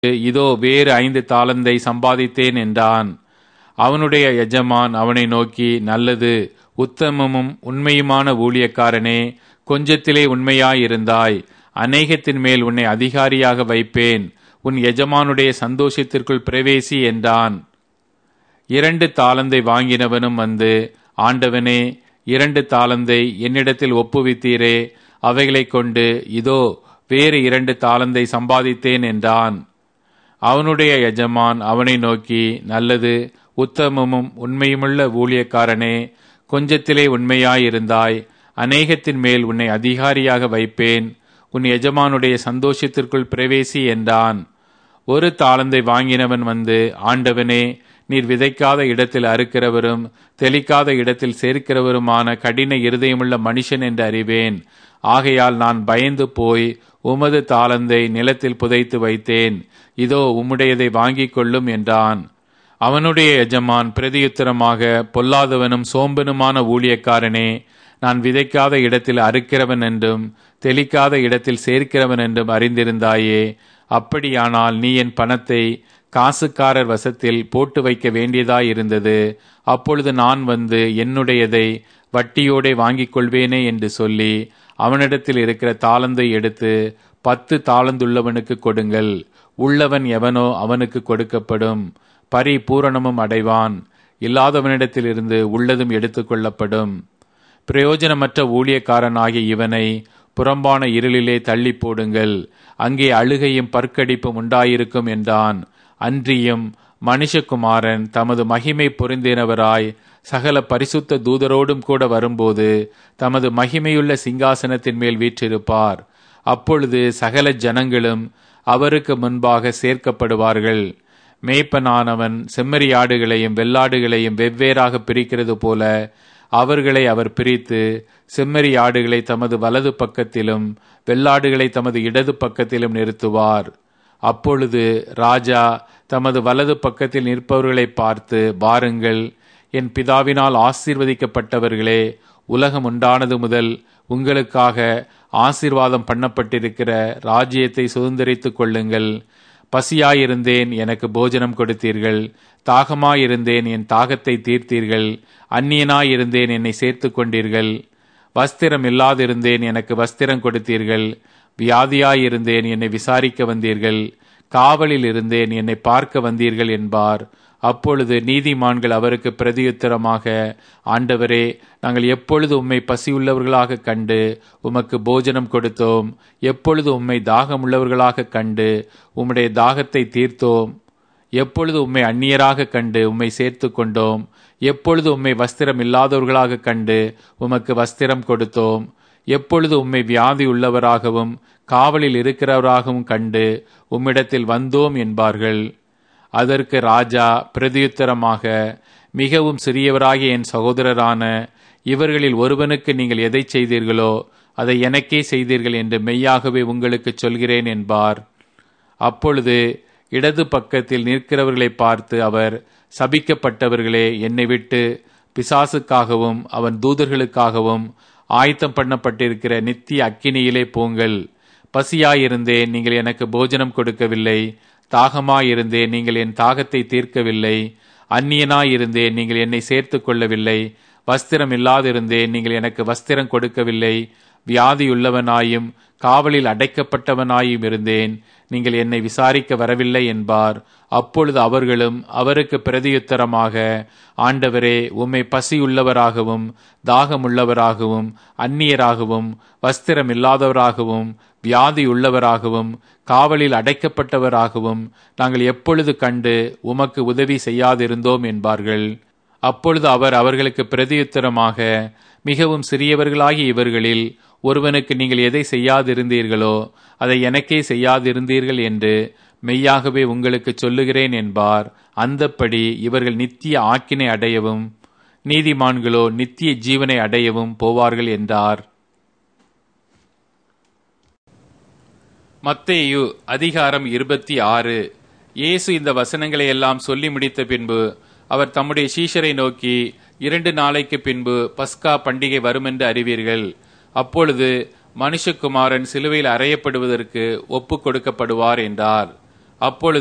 இதோ வேறு ஐந்து தாளந்தை சம்பாதித்தேன் என்றான் அவனுடைய எஜமான் அவனை நோக்கி நல்லது உத்தமமும் உண்மையுமான ஊழியக்காரனே கொஞ்சத்திலே உண்மையாயிருந்தாய் அநேகத்தின் மேல் உன்னை அதிகாரியாக வைப்பேன் உன் எஜமானுடைய சந்தோஷத்திற்குள் பிரவேசி என்றான் இரண்டு தாளந்தை வாங்கினவனும் வந்து ஆண்டவனே இரண்டு தாளந்தை என்னிடத்தில் ஒப்புவித்தீரே அவைகளைக் கொண்டு இதோ வேறு இரண்டு தாளந்தை சம்பாதித்தேன் என்றான் அவனுடைய எஜமான் அவனை நோக்கி நல்லது உத்தமமும் உண்மையுமுள்ள ஊழியக்காரனே கொஞ்சத்திலே உண்மையாயிருந்தாய் அநேகத்தின் மேல் உன்னை அதிகாரியாக வைப்பேன் உன் எஜமானுடைய சந்தோஷத்திற்குள் பிரவேசி என்றான் ஒரு தாளந்தை வாங்கினவன் வந்து ஆண்டவனே நீர் விதைக்காத இடத்தில் அறுக்கிறவரும் தெளிக்காத இடத்தில் சேர்க்கிறவருமான கடின இருதயமுள்ள மனுஷன் என்று அறிவேன் ஆகையால் நான் பயந்து போய் உமது தாளந்தை நிலத்தில் புதைத்து வைத்தேன் இதோ உம்முடையதை வாங்கிக் கொள்ளும் என்றான் அவனுடைய எஜமான் பிரதியுத்தரமாக பொல்லாதவனும் சோம்பனுமான ஊழியக்காரனே நான் விதைக்காத இடத்தில் அறுக்கிறவன் என்றும் தெளிக்காத இடத்தில் சேர்க்கிறவன் என்றும் அறிந்திருந்தாயே அப்படியானால் நீ என் பணத்தை காசுக்காரர் வசத்தில் போட்டு வைக்க வேண்டியதாயிருந்தது அப்பொழுது நான் வந்து என்னுடையதை வட்டியோடே வாங்கிக் கொள்வேனே என்று சொல்லி அவனிடத்தில் இருக்கிற தாளந்தை எடுத்து பத்து தாளந்துள்ளவனுக்கு கொடுங்கள் உள்ளவன் எவனோ அவனுக்கு கொடுக்கப்படும் பரிபூரணமும் அடைவான் இல்லாதவனிடத்திலிருந்து உள்ளதும் எடுத்துக்கொள்ளப்படும் பிரயோஜனமற்ற ஊழியக்காரனாகிய இவனை புறம்பான இருளிலே தள்ளி போடுங்கள் அங்கே அழுகையும் பற்கடிப்பும் உண்டாயிருக்கும் என்றான் அன்றியும் மனுஷகுமாரன் தமது மகிமை பொருந்தினவராய் சகல பரிசுத்த தூதரோடும் கூட வரும்போது தமது மகிமையுள்ள சிங்காசனத்தின் மேல் வீற்றிருப்பார் அப்பொழுது சகல ஜனங்களும் அவருக்கு முன்பாக சேர்க்கப்படுவார்கள் மேய்ப்பனானவன் செம்மறியாடுகளையும் வெள்ளாடுகளையும் வெவ்வேறாக பிரிக்கிறது போல அவர்களை அவர் பிரித்து செம்மறி ஆடுகளை தமது வலது பக்கத்திலும் வெள்ளாடுகளை தமது இடது பக்கத்திலும் நிறுத்துவார் அப்பொழுது ராஜா தமது வலது பக்கத்தில் நிற்பவர்களை பார்த்து பாருங்கள் என் பிதாவினால் ஆசீர்வதிக்கப்பட்டவர்களே உலகம் உண்டானது முதல் உங்களுக்காக ஆசீர்வாதம் பண்ணப்பட்டிருக்கிற ராஜ்யத்தை சுதந்திரித்துக் கொள்ளுங்கள் பசியாயிருந்தேன் எனக்கு போஜனம் கொடுத்தீர்கள் தாகமாயிருந்தேன் என் தாகத்தை தீர்த்தீர்கள் அந்நியனாயிருந்தேன் என்னை சேர்த்து கொண்டீர்கள் வஸ்திரம் இல்லாதிருந்தேன் எனக்கு வஸ்திரம் கொடுத்தீர்கள் வியாதியாயிருந்தேன் என்னை விசாரிக்க வந்தீர்கள் காவலில் இருந்தேன் என்னை பார்க்க வந்தீர்கள் என்பார் அப்பொழுது நீதிமான்கள் அவருக்கு பிரதியுத்தரமாக ஆண்டவரே நாங்கள் எப்பொழுது உம்மை பசியுள்ளவர்களாக கண்டு உமக்கு போஜனம் கொடுத்தோம் எப்பொழுது உம்மை தாகமுள்ளவர்களாக கண்டு உம்முடைய தாகத்தை தீர்த்தோம் எப்பொழுது உம்மை அந்நியராக கண்டு உம்மை சேர்த்து கொண்டோம் எப்பொழுது உம்மை வஸ்திரம் இல்லாதவர்களாக கண்டு உமக்கு வஸ்திரம் கொடுத்தோம் எப்பொழுது உம்மை வியாதி உள்ளவராகவும் காவலில் இருக்கிறவராகவும் கண்டு உம்மிடத்தில் வந்தோம் என்பார்கள் அதற்கு ராஜா பிரதியுத்தரமாக மிகவும் சிறியவராகிய என் சகோதரரான இவர்களில் ஒருவனுக்கு நீங்கள் எதை செய்தீர்களோ அதை எனக்கே செய்தீர்கள் என்று மெய்யாகவே உங்களுக்கு சொல்கிறேன் என்பார் அப்பொழுது இடது பக்கத்தில் நிற்கிறவர்களை பார்த்து அவர் சபிக்கப்பட்டவர்களே என்னை விட்டு பிசாசுக்காகவும் அவன் தூதர்களுக்காகவும் ஆயத்தம் பண்ணப்பட்டிருக்கிற நித்திய அக்கினியிலே போங்கள் பசியாயிருந்தேன் நீங்கள் எனக்கு போஜனம் கொடுக்கவில்லை தாகமாயிருந்தேன் நீங்கள் என் தாகத்தை தீர்க்கவில்லை அந்நியனாயிருந்தேன் நீங்கள் என்னை சேர்த்து கொள்ளவில்லை வஸ்திரம் இல்லாதிருந்தேன் நீங்கள் எனக்கு வஸ்திரம் கொடுக்கவில்லை வியாதியுள்ளவனாயும் காவலில் அடைக்கப்பட்டவனாயும் இருந்தேன் நீங்கள் என்னை விசாரிக்க வரவில்லை என்பார் அப்பொழுது அவர்களும் அவருக்கு பிரதியுத்தரமாக ஆண்டவரே உம்மை பசியுள்ளவராகவும் தாகமுள்ளவராகவும் அந்நியராகவும் வஸ்திரம் இல்லாதவராகவும் வியாதி உள்ளவராகவும் காவலில் அடைக்கப்பட்டவராகவும் நாங்கள் எப்பொழுது கண்டு உமக்கு உதவி செய்யாதிருந்தோம் என்பார்கள் அப்பொழுது அவர் அவர்களுக்கு பிரதியுத்தரமாக மிகவும் சிறியவர்களாகி இவர்களில் ஒருவனுக்கு நீங்கள் எதை செய்யாதிருந்தீர்களோ அதை எனக்கே செய்யாதிருந்தீர்கள் என்று மெய்யாகவே உங்களுக்கு சொல்லுகிறேன் என்பார் அந்தப்படி இவர்கள் நித்திய ஆக்கினை அடையவும் நீதிமான்களோ நித்திய ஜீவனை அடையவும் போவார்கள் என்றார் மத்தேயு அதிகாரம் இருபத்தி ஆறு இயேசு இந்த வசனங்களை எல்லாம் சொல்லி முடித்த பின்பு அவர் தம்முடைய சீஷரை நோக்கி இரண்டு நாளைக்கு பின்பு பஸ்கா பண்டிகை வருமென்று அறிவீர்கள் அப்பொழுது மனுஷகுமாரன் சிலுவையில் அறையப்படுவதற்கு ஒப்பு கொடுக்கப்படுவார் என்றார் அப்பொழுது